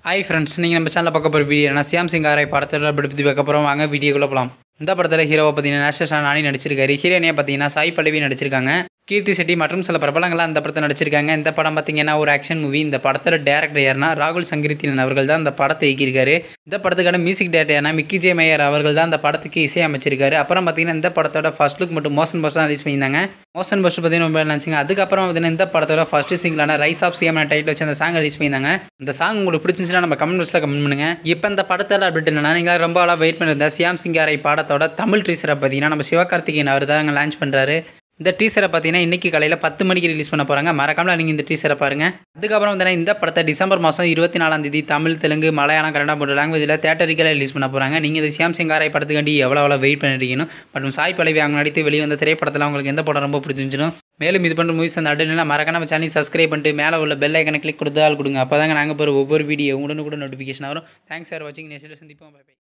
hi friends நீங்கள் நம்ம சேனலில் பார்க்க போகிற வீடியோ என்ன சியாம் சிங் ஆரை படத்தோட படுத்தி பார்க்க போகிறோம் வாங்க வீடியோக்குள்ளே போகலாம் இந்த படத்தில் ஹீரோவை பார்த்தீங்கன்னா நேஷனல் நானி நடிச்சிருக்காரு ஹீரோனியை பார்த்தீங்கன்னா சாய் பல்லவி நடிச்சிருக்காங்க கீர்த்தி செட்டி மற்றும் சில பிரபலங்கள்லாம் இந்த படத்தை நடிச்சிருக்காங்க இந்த படம் பார்த்தீங்கன்னா ஒரு ஆக்ஷன் மூவி இந்த படத்தோட டேரக்டர் யாருன்னா ராகுல் சங்கீர்த்தினன் அவர்கள் தான் இந்த படத்தை இயக்கியிருக்காரு இந்த படத்துக்கான மியூசிக் டேரக்டர் யாருன்னா மிக்கி ஜே மேயர் அவர்கள் தான் இந்த படத்துக்கு இசை அமைச்சிருக்காரு அப்புறம் பார்த்தீங்கன்னா இந்த படத்தோட ஃபர்ஸ்ட் லுக் மட்டும் மோசன் பஸ் தான் ரிலீஸ் பண்ணியிருந்தாங்க மோசன் பஸ் பார்த்தீங்கன்னா ரொம்ப நினச்சிங்க அதுக்கப்புறம் பார்த்தீங்கன்னா இந்த படத்தோட ஃபர்ஸ்ட் சிங்கிளான ரைஸ் ஆஃப் சிஎம் டைட்டில் வச்சு அந்த சாங் ரிலீஸ் பண்ணியிருந்தாங்க இந்த சாங் உங்களுக்கு பிடிச்சிருந்துச்சுன்னா நம்ம கமெண்ட் பாக்ஸில் கமெண்ட் பண்ணுங்க இப்போ இந்த படத்தில் அப்டேட் என்னன்னா நீங்கள் ரொம்ப ஆளாக வெயிட் பண்ணியிருந்த சியாம் சிங்காரை படத்தோட தமிழ் டீசரை பார்த்தீங்கன்னா நம்ம சிவகார்த்திகேயன் அவர் தான் அங்கே லான்ச் பண்ணுறாரு இந்த டீசரை பார்த்தீங்கன்னா இன்றைக்கி காலையில் பத்து மணிக்கு ரிலீஸ் பண்ண போகிறாங்க மறக்காமல் நீங்கள் இந்த டீசரை பாருங்கள் அதுக்கப்புறம் வந்து இந்த படத்தை டிசம்பர் மாதம் இருபத்தி நாலாம் தேதி தமிழ் தெலுங்கு மலையாளம் கன்னடா போன்ற லாங்குவேஜில் தேட்டரிக்கல ரிலீஸ் பண்ண போகிறாங்க நீங்கள் இந்த சியாம் சிங்காரை படத்துக்காண்டி எவ்வளோ எவ்வளோ வெயிட் பண்ணிருக்கீங்க மற்றும் சாய் பல்லவி அவங்க நடித்து வெளிவந்த திரைப்படத்தில் உங்களுக்கு எந்த படம் ரொம்ப பிடிச்சிருந்துச்சுனோ மேலும் இது பண்ணுற மூவிஸ் அந்த அட்டன் மறக்காம நம்ம சேனல் சப்ஸ்கிரைப் பண்ணிட்டு மேலே உள்ள பெல் ஐக்கனை கிளிக் கொடுத்து ஆள் கொடுங்க அப்போ தாங்க நாங்கள் போகிற ஒவ்வொரு வீடியோ உடனுக்குடன் நோட்டிஃபிகேஷன் வரும் தேங்க்ஸ் ஃபார் வாட்சிங் நெக்ஸ்ட் சந்திப்போம் பை பை